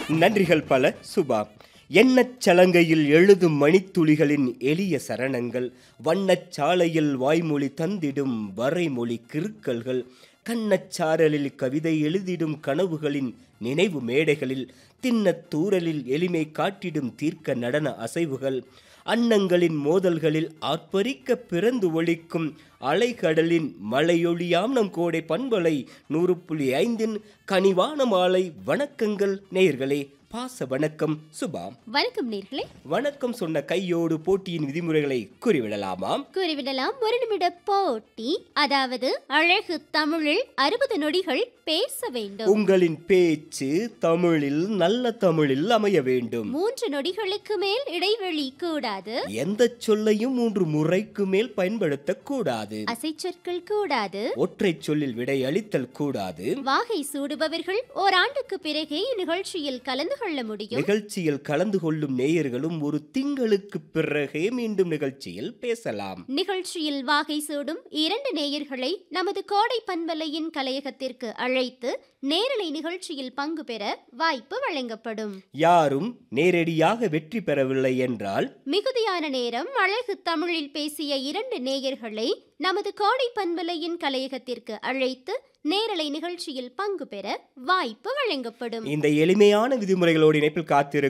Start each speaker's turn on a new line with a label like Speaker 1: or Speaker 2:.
Speaker 1: நன்றிகள் பல சுபா எண்ணச் சலங்கையில் எழுதும் மணித்துளிகளின் எளிய சரணங்கள் வண்ணச் சாலையில் வாய்மொழி தந்திடும் வரைமொழி கிறுக்கல்கள் கண்ணச் சாரலில் கவிதை எழுதிடும் கனவுகளின் நினைவு மேடைகளில் திண்ணத் தூறலில் எளிமை காட்டிடும் தீர்க்க நடன அசைவுகள் அன்னங்களின் மோதல்களில் ஆர்ப்பரிக்க பிறந்து ஒழிக்கும் அலைகடலின் மலையொளியாம் நம் கோடை பண்பலை நூறு புள்ளி ஐந்தின் கனிவான மாலை வணக்கங்கள் நேயர்களே பாச வணக்கம் சுபா
Speaker 2: வணக்கம் நேர்களே
Speaker 1: வணக்கம் சொன்ன கையோடு போட்டியின் விதிமுறைகளை கூறிவிடலாமாம்
Speaker 2: கூறிவிடலாம் ஒரு நிமிட போட்டி அதாவது அழகு தமிழில் அறுபது நொடிகள் பேச வேண்டும்
Speaker 1: உங்களின் பேச்சு தமிழில் நல்ல தமிழில் அமைய வேண்டும்
Speaker 2: மூன்று நொடிகளுக்கு மேல் இடைவெளி கூடாது
Speaker 1: எந்த சொல்லையும் மூன்று முறைக்கு மேல் பயன்படுத்தக்கூடாது
Speaker 2: அசைச்சொற்கள் கூடாது
Speaker 1: ஒற்றை சொல்லில் விடை அளித்தல் கூடாது
Speaker 2: வாகை சூடுபவர்கள் ஓராண்டுக்கு பிறகே இந்நிகழ்ச்சியில் கலந்து கொள்ள முடியும்
Speaker 1: நிகழ்ச்சியில் கலந்து கொள்ளும் நேயர்களும் ஒரு திங்களுக்கு பிறகே மீண்டும் நிகழ்ச்சியில் பேசலாம்
Speaker 2: நிகழ்ச்சியில் வாகை சூடும் இரண்டு நேயர்களை நமது கோடை பண்பலையின் கலையகத்திற்கு அழைத்து நேரலை நிகழ்ச்சியில் பங்கு பெற வாய்ப்பு வழங்கப்படும்
Speaker 1: யாரும் நேரடியாக வெற்றி பெறவில்லை என்றால்
Speaker 2: மிகுதியான நேரம் அழகு தமிழில் பேசிய இரண்டு நேயர்களை நமது கோடை பண்பலையின் கலையகத்திற்கு அழைத்து நேரலை நிகழ்ச்சியில் பங்கு பெற வாய்ப்பு வழங்கப்படும்
Speaker 1: இந்த எளிமையான விதிமுறைகளோடு இணைப்பில் காத்திருக்கும்